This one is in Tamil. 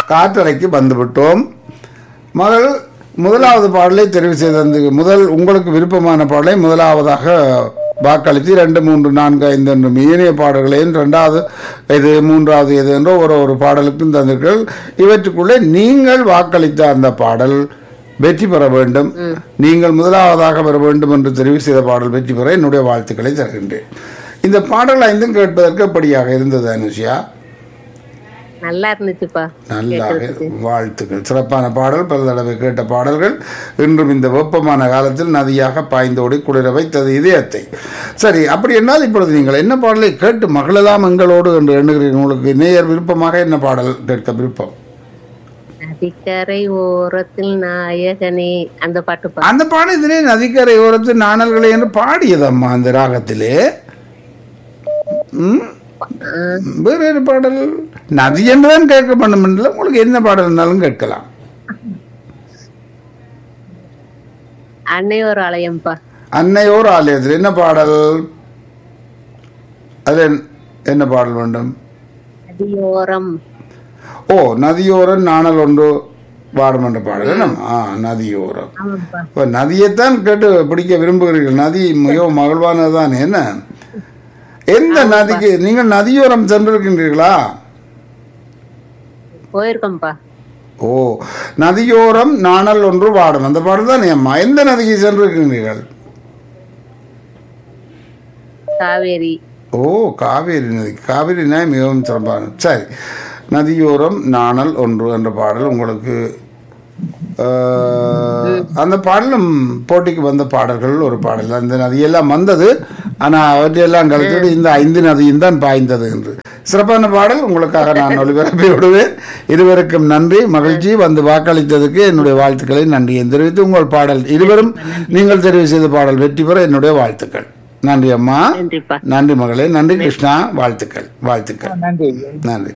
காற்றலைக்கு வந்துவிட்டோம் மகள் முதலாவது பாடலை தெரிவு செய்தது முதல் உங்களுக்கு விருப்பமான பாடலை முதலாவதாக வாக்களித்து இரண்டு மூன்று நான்கு ஐந்து என்று இனிய பாடல்களையும் இரண்டாவது இது மூன்றாவது இது என்ற ஒரு ஒரு பாடலுக்கும் தந்தீர்கள் இவற்றுக்குள்ளே நீங்கள் வாக்களித்த அந்த பாடல் வெற்றி பெற வேண்டும் நீங்கள் முதலாவதாக பெற வேண்டும் என்று தெரிவு செய்த பாடல் வெற்றி பெற என்னுடைய வாழ்த்துக்களை தருகின்றேன் இந்த பாடல் ஐந்தும் கேட்பதற்கு எப்படியாக இருந்தது அனுஷியா நல்லா இருந்துச்சுப்பா நல்லாக வாழ்த்துக்கள் சிறப்பான பாடல் பல தடவை கேட்ட பாடல்கள் இன்றும் இந்த வெப்பமான காலத்தில் நதியாக பாய்ந்தோடி குளிர வைத்தது இதயத்தை சரி அப்படி என்னால் இப்பொழுது நீங்கள் என்ன பாடலை கேட்டு மகளெல்லாம் எங்களோடு என்று எண்ணுகிறீர்கள் உங்களுக்கு நேயர் விருப்பமாக என்ன பாடல் கேட்க விருப்பம் நதிக்கரை ஓரத்தில் நாயகனே அந்த பாட்டுப்பா அந்த பாடல் இதனே நதிக்கரை ஓரத்து நாணல்களை என்று பாடியதம்மா அந்த ராகத்திலே ம்? வேற ஒரு பாடல் நதி என்றுதான் கேட்க வேண்டும் என்றால் உங்களுக்கு என்ன பாடல் இருந்தாலும் கேட்கலாம் அன்னை ஒரு ஆலயம்ப்பா அன்னையோர் ஆலயத்தில் என்ன பாடல் அது என்ன- என்ன பாடல் வேண்டும் நதியோரம் ஓ நதியோரம் நாணல் ஒன்று பாடும் என்ற பாடல் என்ன? ஆ நதியோரம் ஆமாப்பா இப்போ நதியைத்தான் கேட்டு பிடிக்க விரும்புகிறீர்கள் நதி மிகவும் மகிழ்வானதுதான் என்ன எந்த நதிக்கு நீங்கள் நதியோரம் சென்றிருக்கின்றீர்களா போயிருக்கோம்ப்பா ஓ நதியோரம் நாணல் ஒன்று பாடும் அந்த பாடல் தான் அம்மா எந்த நதிக்கு சென்றிருக்கின்றீர்கள் காவேரி ஓ காவேரி நதி காவேரி நதி மிகவும் சிறப்பான சரி நதியோரம் நாணல் ஒன்று என்ற பாடல் உங்களுக்கு ஆஹ், அந்த பாடலும் போட்டிக்கு வந்த பாடல்கள் ஒரு பாடல் அந்த நதியெல்லாம் வந்தது ஆனால் அவற்றையெல்லாம் கழித்துட்டு இந்த ஐந்து நதியும் தான் பாய்ந்தது என்று சிறப்பான பாடல் உங்களுக்காக நான் ஒளிபரப்பி விடுவேன் இருவருக்கும் நன்றி மகிழ்ச்சி வந்து வாக்களித்ததுக்கு என்னுடைய வாழ்த்துக்களை நன்றியை தெரிவித்து உங்கள் பாடல் இருவரும் நீங்கள் தெரிவு செய்த பாடல் வெற்றி பெற என்னுடைய வாழ்த்துக்கள் நன்றி அம்மா நன்றிப்பா நன்றி மகளே நன்றி கிருஷ்ணா வாழ்த்துக்கள் வாழ்த்துக்கள் நன்றி நன்றி